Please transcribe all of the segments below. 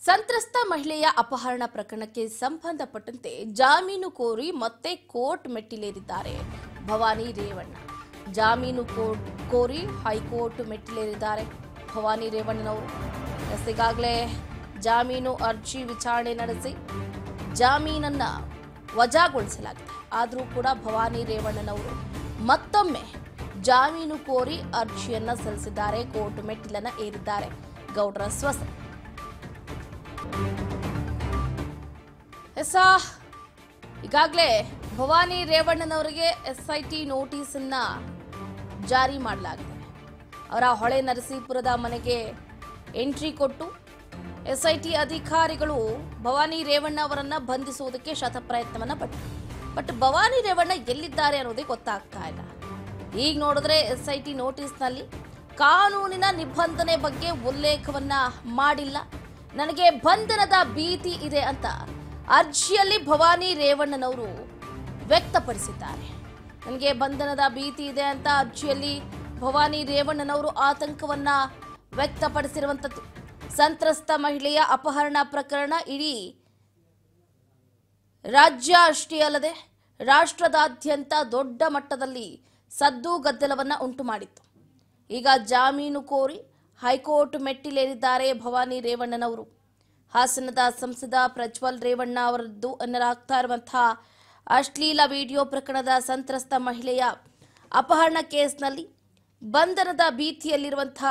ಸಂತ್ರಸ್ತ ಮಹಿಳೆಯ ಅಪಹರಣ ಪ್ರಕರಣಕ್ಕೆ ಸಂಬಂಧಪಟ್ಟಂತೆ ಜಾಮೀನು ಕೋರಿ ಮತ್ತೆ ಕೋರ್ಟ್ ಮೆಟ್ಟಿಲೇರಿದ್ದಾರೆ ಭವಾನಿ ರೇವಣ್ಣ ಜಾಮೀನು ಕೋರ್ಟ್ ಕೋರಿ ಹೈಕೋರ್ಟ್ ಮೆಟ್ಟಿಲೇರಿದ್ದಾರೆ ಭವಾನಿ ರೇವಣ್ಣನವರು ಎಸ್ ಈಗಾಗಲೇ ಜಾಮೀನು ಅರ್ಜಿ ವಿಚಾರಣೆ ನಡೆಸಿ ಜಾಮೀನನ್ನ ವಜಾಗೊಳಿಸಲಾಗಿದೆ ಆದರೂ ಕೂಡ ಭವಾನಿ ರೇವಣ್ಣನವರು ಮತ್ತೊಮ್ಮೆ ಜಾಮೀನು ಕೋರಿ ಅರ್ಜಿಯನ್ನ ಸಲ್ಲಿಸಿದ್ದಾರೆ ಕೋರ್ಟ್ ಮೆಟ್ಟಿಲನ್ನ ಏರಿದ್ದಾರೆ ಗೌಡ್ರ ಸ್ವಸ ಎಸ ಈಗಾಗಲೇ ಭವಾನಿ ರೇವಣ್ಣನವರಿಗೆ ಎಸ್ ಐ ಟಿ ನೋಟಿಸನ್ನ ಜಾರಿ ಮಾಡಲಾಗಿದೆ ಅವರ ಹೊಳೆ ನರಸೀಪುರದ ಮನೆಗೆ ಎಂಟ್ರಿ ಕೊಟ್ಟು ಎಸ್ ಐ ಟಿ ಅಧಿಕಾರಿಗಳು ಭವಾನಿ ರೇವಣ್ಣ ಅವರನ್ನ ಬಂಧಿಸುವುದಕ್ಕೆ ಶತಪ್ರಯತ್ನವನ್ನ ಪಟ್ಟರು ಬಟ್ ಭವಾನಿ ರೇವಣ್ಣ ಎಲ್ಲಿದ್ದಾರೆ ಅನ್ನೋದೇ ಗೊತ್ತಾಗ್ತಾ ಇಲ್ಲ ಈಗ ನೋಡಿದ್ರೆ ಎಸ್ ಐ ಟಿ ನೋಟಿಸ್ನಲ್ಲಿ ಕಾನೂನಿನ ನಿಬಂಧನೆ ಬಗ್ಗೆ ಉಲ್ಲೇಖವನ್ನ ಮಾಡಿಲ್ಲ ನನಗೆ ಬಂಧನದ ಭೀತಿ ಇದೆ ಅಂತ ಅರ್ಜಿಯಲ್ಲಿ ಭವಾನಿ ರೇವಣ್ಣನವರು ವ್ಯಕ್ತಪಡಿಸಿದ್ದಾರೆ ನನಗೆ ಬಂಧನದ ಭೀತಿ ಇದೆ ಅಂತ ಅರ್ಜಿಯಲ್ಲಿ ಭವಾನಿ ರೇವಣ್ಣನವರು ಆತಂಕವನ್ನ ವ್ಯಕ್ತಪಡಿಸಿರುವಂಥದ್ದು ಸಂತ್ರಸ್ತ ಮಹಿಳೆಯ ಅಪಹರಣ ಪ್ರಕರಣ ಇಡೀ ರಾಜ್ಯ ಅಷ್ಟೇ ಅಲ್ಲದೆ ರಾಷ್ಟ್ರದಾದ್ಯಂತ ದೊಡ್ಡ ಮಟ್ಟದಲ್ಲಿ ಸದ್ದು ಗದ್ದಲವನ್ನ ಉಂಟು ಮಾಡಿತ್ತು ಈಗ ಜಾಮೀನು ಕೋರಿ ಹೈಕೋರ್ಟ್ ಮೆಟ್ಟಿಲೇರಿದ್ದಾರೆ ಭವಾನಿ ರೇವಣ್ಣನವರು ಹಾಸನದ ಸಂಸದ ಪ್ರಜ್ವಲ್ ರೇವಣ್ಣ ಅವರದ್ದು ಎನ್ನಲಾಗ್ತಾ ಇರುವಂತಹ ಅಶ್ಲೀಲ ವಿಡಿಯೋ ಪ್ರಕರಣದ ಸಂತ್ರಸ್ತ ಮಹಿಳೆಯ ಅಪಹರಣ ಕೇಸ್ನಲ್ಲಿ ಬಂಧನದ ಭೀತಿಯಲ್ಲಿರುವಂತಹ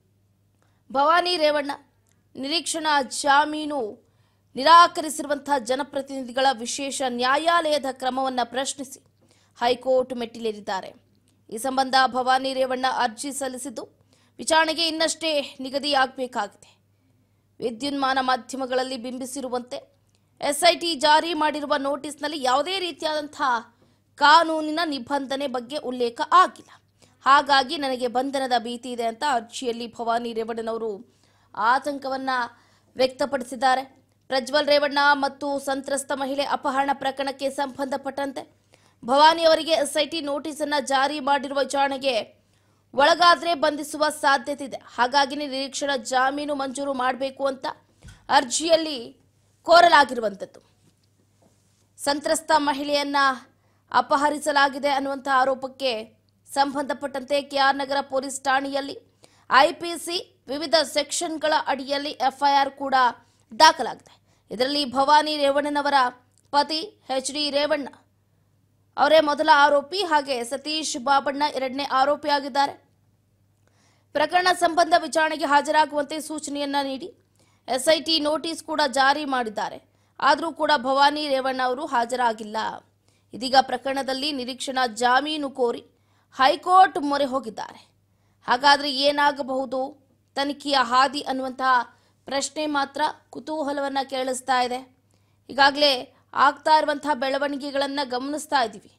ಭವಾನಿ ರೇವಣ್ಣ ನಿರೀಕ್ಷಣಾ ಜಾಮೀನು ನಿರಾಕರಿಸಿರುವಂತಹ ಜನಪ್ರತಿನಿಧಿಗಳ ವಿಶೇಷ ನ್ಯಾಯಾಲಯದ ಕ್ರಮವನ್ನು ಪ್ರಶ್ನಿಸಿ ಹೈಕೋರ್ಟ್ ಮೆಟ್ಟಿಲೇರಿದ್ದಾರೆ ಈ ಸಂಬಂಧ ಭವಾನಿ ರೇವಣ್ಣ ಅರ್ಜಿ ಸಲ್ಲಿಸಿದ್ದು ವಿಚಾರಣೆಗೆ ಇನ್ನಷ್ಟೇ ನಿಗದಿಯಾಗಬೇಕಾಗಿದೆ ವಿದ್ಯುನ್ಮಾನ ಮಾಧ್ಯಮಗಳಲ್ಲಿ ಬಿಂಬಿಸಿರುವಂತೆ ಎಸ್ಐಟಿ ಜಾರಿ ಮಾಡಿರುವ ನೋಟಿಸ್ನಲ್ಲಿ ಯಾವುದೇ ರೀತಿಯಾದಂತಹ ಕಾನೂನಿನ ನಿಬಂಧನೆ ಬಗ್ಗೆ ಉಲ್ಲೇಖ ಆಗಿಲ್ಲ ಹಾಗಾಗಿ ನನಗೆ ಬಂಧನದ ಭೀತಿ ಇದೆ ಅಂತ ಅರ್ಜಿಯಲ್ಲಿ ಭವಾನಿ ರೇವಣ್ಣನವರು ಆತಂಕವನ್ನ ವ್ಯಕ್ತಪಡಿಸಿದ್ದಾರೆ ಪ್ರಜ್ವಲ್ ರೇವಣ್ಣ ಮತ್ತು ಸಂತ್ರಸ್ತ ಮಹಿಳೆ ಅಪಹರಣ ಪ್ರಕರಣಕ್ಕೆ ಸಂಬಂಧಪಟ್ಟಂತೆ ಭವಾನಿ ಅವರಿಗೆ ಎಸ್ಐಟಿ ನೋಟಿಸ್ ಅನ್ನ ಜಾರಿ ಮಾಡಿರುವ ವಿಚಾರಣೆಗೆ ಒಳಗಾದ್ರೆ ಬಂಧಿಸುವ ಸಾಧ್ಯತೆ ಇದೆ ಹಾಗಾಗಿ ನಿರೀಕ್ಷಣಾ ಜಾಮೀನು ಮಂಜೂರು ಮಾಡಬೇಕು ಅಂತ ಅರ್ಜಿಯಲ್ಲಿ ಕೋರಲಾಗಿರುವಂಥದ್ದು ಸಂತ್ರಸ್ತ ಮಹಿಳೆಯನ್ನ ಅಪಹರಿಸಲಾಗಿದೆ ಅನ್ನುವಂಥ ಆರೋಪಕ್ಕೆ ಸಂಬಂಧಪಟ್ಟಂತೆ ಕೆಆರ್ ನಗರ ಪೊಲೀಸ್ ಠಾಣೆಯಲ್ಲಿ ಐಪಿಸಿ ವಿವಿಧ ಸೆಕ್ಷನ್ಗಳ ಅಡಿಯಲ್ಲಿ ಎಫ್ಐಆರ್ ಕೂಡ ದಾಖಲಾಗಿದೆ ಇದರಲ್ಲಿ ಭವಾನಿ ರೇವಣ್ಣನವರ ಪತಿ ಎಚ್ ಡಿ ರೇವಣ್ಣ ಅವರೇ ಮೊದಲ ಆರೋಪಿ ಹಾಗೆ ಸತೀಶ್ ಬಾಬಣ್ಣ ಎರಡನೇ ಆರೋಪಿಯಾಗಿದ್ದಾರೆ ಪ್ರಕರಣ ಸಂಬಂಧ ವಿಚಾರಣೆಗೆ ಹಾಜರಾಗುವಂತೆ ಸೂಚನೆಯನ್ನ ನೀಡಿ ಎಸ್ಐಟಿ ನೋಟಿಸ್ ಕೂಡ ಜಾರಿ ಮಾಡಿದ್ದಾರೆ ಆದರೂ ಕೂಡ ಭವಾನಿ ರೇವಣ್ಣ ಅವರು ಹಾಜರಾಗಿಲ್ಲ ಇದೀಗ ಪ್ರಕರಣದಲ್ಲಿ ನಿರೀಕ್ಷಣಾ ಜಾಮೀನು ಕೋರಿ ಹೈಕೋರ್ಟ್ ಮೊರೆ ಹೋಗಿದ್ದಾರೆ ಹಾಗಾದ್ರೆ ಏನಾಗಬಹುದು ತನಿಖೆಯ ಹಾದಿ ಅನ್ನುವಂತಹ ಪ್ರಶ್ನೆ ಮಾತ್ರ ಕುತೂಹಲವನ್ನ ಕೇಳಿಸ್ತಾ ಇದೆ ಈಗಾಗಲೇ ಆಗ್ತಾ ಇರುವಂತಹ ಬೆಳವಣಿಗೆಗಳನ್ನ ಗಮನಿಸ್ತಾ ಇದ್ದೀವಿ